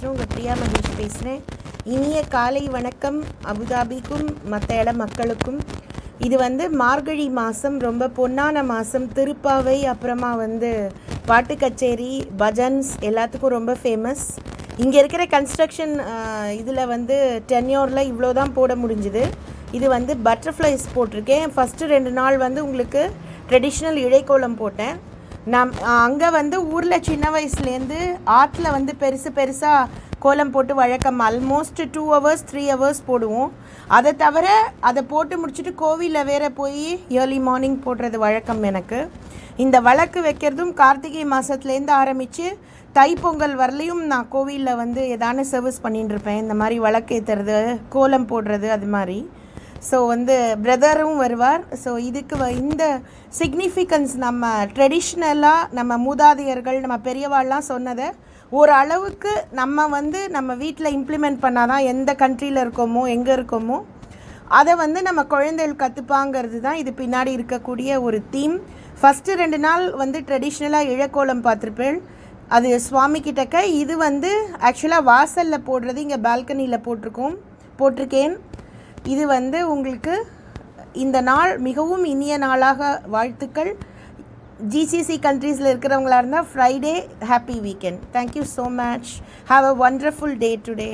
வரைக்கும் உங்கள் பிரியா மகேஷ் பேசுகிறேன் இனிய காலை வணக்கம் அபுதாபிக்கும் மற்ற இட மக்களுக்கும் இது வந்து மார்கழி மாதம் ரொம்ப பொன்னான மாதம் திருப்பாவை அப்புறமா வந்து பாட்டு கச்சேரி பஜன்ஸ் எல்லாத்துக்கும் ரொம்ப ஃபேமஸ் இங்கே இருக்கிற கன்ஸ்ட்ரக்ஷன் இதில் வந்து டென்யோரில் இவ்வளோ தான் போட முடிஞ்சுது இது வந்து பட்டர்ஃப்ளைஸ் போட்டிருக்கேன் ஃபஸ்ட்டு ரெண்டு நாள் வந்து உங்களுக்கு ட்ரெடிஷ்னல் இழைக்கோலம் போட்டேன் நம் அங்கே வந்து ஊரில் சின்ன வயசுலேருந்து ஆற்றுல வந்து பெருசு பெருசாக கோலம் போட்டு வழக்கம் almost two hours three hours போடுவோம் அதை தவிர அதை போட்டு முடிச்சுட்டு கோவிலில் வேற போய் ஏர்லி மார்னிங் போடுறது வழக்கம் எனக்கு இந்த வழக்கு வைக்கிறதும் கார்த்திகை மாதத்துலேருந்து ஆரம்பித்து தைப்பொங்கல் வரலையும் நான் கோவிலில் வந்து ஏதான சர்வீஸ் பண்ணிட்டு இருப்பேன் இந்த மாதிரி வழக்கு ஏற்றுறது கோலம் போடுறது அது மாதிரி ஸோ வந்து பிரதரும் வருவார் ஸோ இதுக்கு வ- இந்த சிக்னிஃபிகன்ஸ் நம்ம ட்ரெடிஷ்னலாக நம்ம மூதாதையர்கள் நம்ம பெரியவாள்லாம் சொன்னதை ஒரு அளவுக்கு நம்ம வந்து நம்ம வீட்டில் இம்ப்ளிமெண்ட் பண்ணாதான் எந்த கண்ட்ரியில் இருக்கோமோ எங்கே இருக்கோமோ அதை வந்து நம்ம குழந்தைகள் கற்றுப்பாங்கிறது தான் இது பின்னாடி இருக்கக்கூடிய ஒரு தீம் ஃபஸ்ட்டு ரெண்டு நாள் வந்து ட்ரெடிஷ்னலாக இழக்கோலம் பார்த்துருப்பேன் அது சுவாமி கிட்டக்க இது வந்து ஆக்சுவலாக வாசலில் போடுறது இங்கே பால்கனியில் போட்டிருக்கோம் போட்டிருக்கேன் இது வந்து உங்களுக்கு இந்த நாள் மிகவும் இனிய நாளாக வாழ்த்துக்கள் ஜிசிசி கண்ட்ரீஸில் இருக்கிறவங்களா இருந்தால் Friday happy weekend thank you so much have a wonderful day today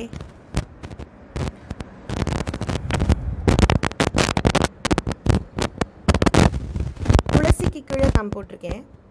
துளசிக்கு கீழே நான் போட்டிருக்கேன்